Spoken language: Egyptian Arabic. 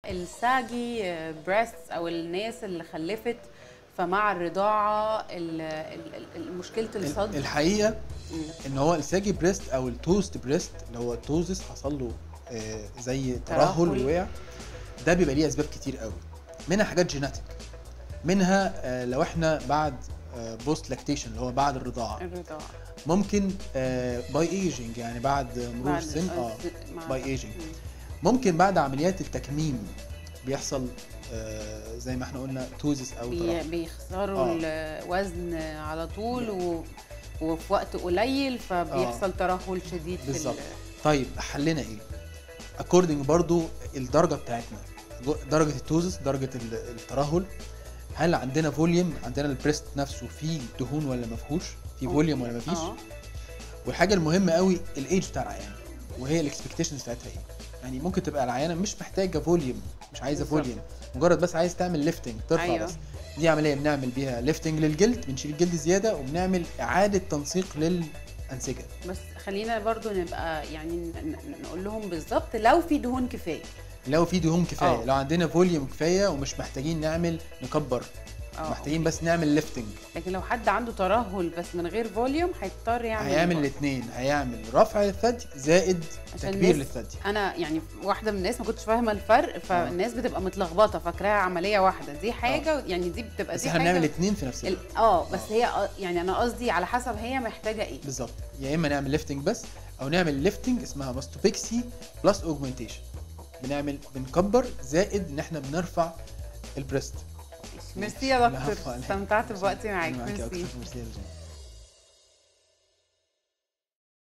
الساجي بريست او الناس اللي خلفت فمع الرضاعه ال- ال- ال- مشكله الصدر الحقيقه مم. ان هو الساجي بريست او التوست بريست اللي هو التوزس حصل له آه، زي ترهل. ترهل ووقع ده بيبقى ليه اسباب كتير قوي منها حاجات جيناتيك منها آه، لو احنا بعد بوست لاكتيشن اللي هو بعد الرضاعه الرضاعه ممكن باي ايجينج يعني بعد مرور بعد- السن اه مع- باي ايجينج مم. ممكن بعد عمليات التكميم بيحصل آه، زي ما احنا قلنا توزس او بي- ترهل بيخسروا آه. الوزن على طول و... وفي وقت قليل فبيحصل ترهل شديد في بالظبط. ال- طيب حلنا ايه؟ اكوردنج برضو الدرجه بتاعتنا جو- درجه التوزس درجه ال- الترهل هل عندنا فوليوم عندنا البريست نفسه فيه دهون ولا ما فيهوش؟ في أوكي. فوليوم ولا ما فيش؟ اه والحاجه المهمه قوي الايدج بتاع العيان وهي الاكسبكتيشنز بتاعتها ايه؟ يعني ممكن تبقى العيانه مش محتاجه فوليوم مش عايزه بالظبط. فوليوم مجرد بس عايز تعمل ليفتنج ترفع أيوة. بس دي عمليه بنعمل بيها ليفتنج للجلد بنشيل الجلد زياده وبنعمل اعاده تنسيق للانسجه بس خلينا برضو نبقى يعني ن- ن- نقول لهم بالظبط لو في دهون كفايه لو في دهون كفايه آه. لو عندنا فوليوم كفايه ومش محتاجين نعمل نكبر اه محتاجين بس نعمل ليفتنج لكن لو حد عنده ترهل بس من غير فوليوم هيضطر يعمل هيعمل برضه. الاثنين هيعمل رفع للثدي زائد عشان تكبير الناس- للثدي انا يعني واحده من الناس ما كنتش فاهمه الفرق فالناس بتبقى متلخبطه فاكراها عمليه واحده دي حاجه يعني دي بتبقى بس دي احنا حاجه بنعمل الاثنين في نفس الوقت ال- اه بس هي آه، يعني انا قصدي على حسب هي محتاجه ايه بالظبط يا اما نعمل ليفتنج بس او نعمل ليفتنج اسمها ماستوبيكسي بلس اوجمنتيشن بنعمل بنكبر زائد ان احنا بنرفع البريست ميرسي يا لا، دكتور عفواً. استمتعت بوقتي معاك أنا معاكي أكتر. ميرسي ميرسي يا رجاء.